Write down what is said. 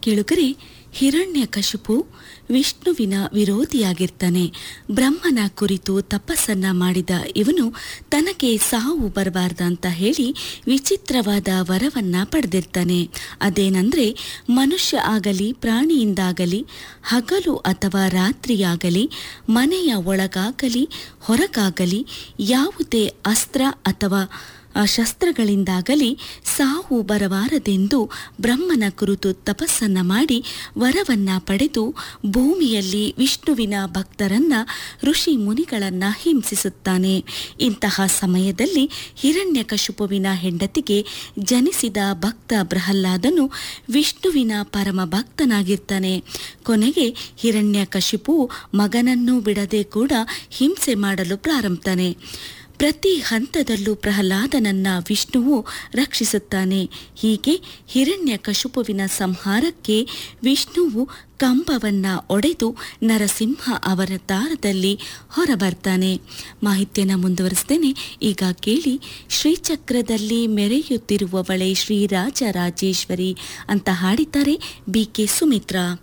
ಕೇಳುಗರೆ ಹಿರಣ್ಯಕಶಿಪು ವಿಷ್ಣುವಿನ ವಿರೋಧಿಯಾಗಿರ್ತಾನೆ ಬ್ರಹ್ಮನ ಕುರಿತು ತಪಸ್ಸನ್ನ ಮಾಡಿದ ಇವನು ತನಗೆ ಸಾವು ಬರಬಾರ್ದಂತ ಹೇಳಿ ವಿಚಿತ್ರವಾದ ವರವನ್ನ ಪಡೆದಿರ್ತಾನೆ ಅದೇನಂದ್ರೆ ಮನುಷ್ಯ ಆಗಲಿ ಪ್ರಾಣಿಯಿಂದಾಗಲಿ ಹಗಲು ಅಥವಾ ರಾತ್ರಿಯಾಗಲಿ ಮನೆಯ ಒಳಗಾಗಲಿ ಹೊರಗಾಗಲಿ ಯಾವುದೇ ಅಸ್ತ್ರ ಅಥವಾ ಆ ಶಸ್ತ್ರಗಳಿಂದಾಗಲಿ ಸಾವು ಬರಬಾರದೆಂದು ಬ್ರಹ್ಮನ ಕುರಿತು ತಪಸ್ಸನ್ನ ಮಾಡಿ ವರವನ್ನ ಪಡೆದು ಭೂಮಿಯಲ್ಲಿ ವಿಷ್ಣುವಿನ ಭಕ್ತರನ್ನ ಋಷಿ ಮುನಿಗಳನ್ನ ಹಿಂಸಿಸುತ್ತಾನೆ ಇಂತಹ ಸಮಯದಲ್ಲಿ ಹಿರಣ್ಯಕಶಿಪುವಿನ ಹೆಂಡತಿಗೆ ಜನಿಸಿದ ಭಕ್ತ ಪ್ರಹ್ಲಾದನು ವಿಷ್ಣುವಿನ ಪರಮ ಭಕ್ತನಾಗಿರ್ತಾನೆ ಕೊನೆಗೆ ಹಿರಣ್ಯಕಶಿಪು ಮಗನನ್ನೂ ಬಿಡದೆ ಕೂಡ ಹಿಂಸೆ ಮಾಡಲು ಪ್ರಾರಂಭತಾನೆ ಪ್ರತಿ ಹಂತದಲ್ಲೂ ಪ್ರಹ್ಲಾದನನ್ನ ವಿಷ್ಣುವು ರಕ್ಷಿಸುತ್ತಾನೆ ಹೀಗೆ ಹಿರಣ್ಯಕಶಿಪುವಿನ ಸಂಹಾರಕ್ಕೆ ವಿಷ್ಣುವು ಕಂಬವನ್ನ ಒಡೆದು ನರಸಿಂಹ ಅವತಾರದಲ್ಲಿ ಹೊರಬರ್ತಾನೆ ಮಾಹಿತಿಯನ್ನು ಮುಂದುವರಿಸ್ತೇನೆ ಈಗ ಕೇಳಿ ಶ್ರೀಚಕ್ರದಲ್ಲಿ ಮೆರೆಯುತ್ತಿರುವವಳೆ ಶ್ರೀರಾಜರಾಜೇಶ್ವರಿ ಅಂತ ಹಾಡಿದ್ದಾರೆ ಬಿ ಕೆ ಸುಮಿತ್ರಾ